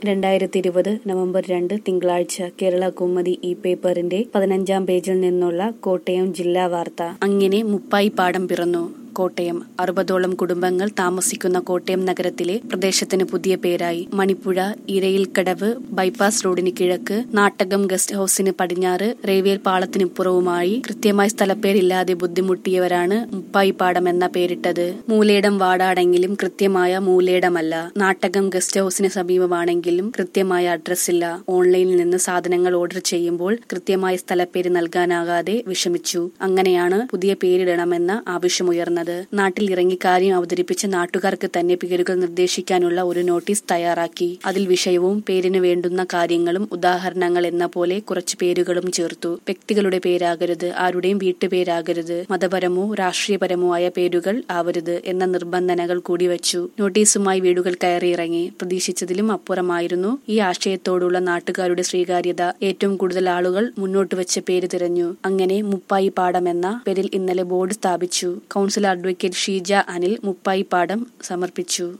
രണ്ടായിരത്തി ഇരുപത് നവംബർ രണ്ട് തിങ്കളാഴ്ച കേരള കൗമുദി ഈ പേപ്പറിന്റെ പതിനഞ്ചാം പേജിൽ നിന്നുള്ള കോട്ടയം ജില്ലാ വാർത്ത അങ്ങനെ മുപ്പായി പാടം പിറന്നു കോട്ടയം അറുപതോളം കുടുംബങ്ങൾ താമസിക്കുന്ന കോട്ടയം നഗരത്തിലെ പ്രദേശത്തിന് പുതിയ പേരായി മണിപ്പുഴ ഇരയിൽക്കടവ് ബൈപ്പാസ് റോഡിന് കിഴക്ക് നാട്ടകം ഗസ്റ്റ് ഹൌസിന് പടിഞ്ഞാറ് റെയിൽവേ പാളത്തിനിപ്പുറവുമായി കൃത്യമായ സ്ഥലപ്പേരില്ലാതെ ബുദ്ധിമുട്ടിയവരാണ് മുപ്പായിപ്പാടം എന്ന പേരിട്ടത് മൂലേടം വാടാണെങ്കിലും കൃത്യമായ മൂലേടമല്ല നാട്ടകം ഗസ്റ്റ് ഹൌസിന് സമീപമാണെങ്കിലും കൃത്യമായ അഡ്രസ്സില്ല ഓൺലൈനിൽ നിന്ന് സാധനങ്ങൾ ഓർഡർ ചെയ്യുമ്പോൾ കൃത്യമായ സ്ഥലപ്പേര് നൽകാനാകാതെ വിഷമിച്ചു അങ്ങനെയാണ് പുതിയ പേരിടണമെന്ന ആവശ്യമുയർന്നത് നാട്ടിൽ ഇറങ്ങി കാര്യം അവതരിപ്പിച്ച നാട്ടുകാർക്ക് തന്നെ പേരുകൾ നിർദ്ദേശിക്കാനുള്ള ഒരു നോട്ടീസ് തയ്യാറാക്കി അതിൽ വിഷയവും പേരിന് വേണ്ടുന്ന കാര്യങ്ങളും ഉദാഹരണങ്ങൾ എന്ന പോലെ കുറച്ച് പേരുകളും ചേർത്തു വ്യക്തികളുടെ പേരാകരുത് ആരുടെയും വീട്ടുപേരാകരുത് മതപരമോ രാഷ്ട്രീയപരമോ ആയ പേരുകൾ ആവരുത് എന്ന നിബന്ധനകൾ കൂടി വച്ചു നോട്ടീസുമായി വീടുകൾ കയറിയിറങ്ങി പ്രതീക്ഷിച്ചതിലും അപ്പുറമായിരുന്നു ഈ ആശയത്തോടുള്ള നാട്ടുകാരുടെ സ്വീകാര്യത ഏറ്റവും കൂടുതൽ ആളുകൾ മുന്നോട്ട് വെച്ച പേര് തിരഞ്ഞു അങ്ങനെ മുപ്പായി പാടം എന്ന പേരിൽ ഇന്നലെ ബോർഡ് സ്ഥാപിച്ചു കൗൺസിലർ അഡ്വക്കേറ്റ് ഷീജ അനിൽ മുപ്പായി പാടം സമർപ്പിച്ചു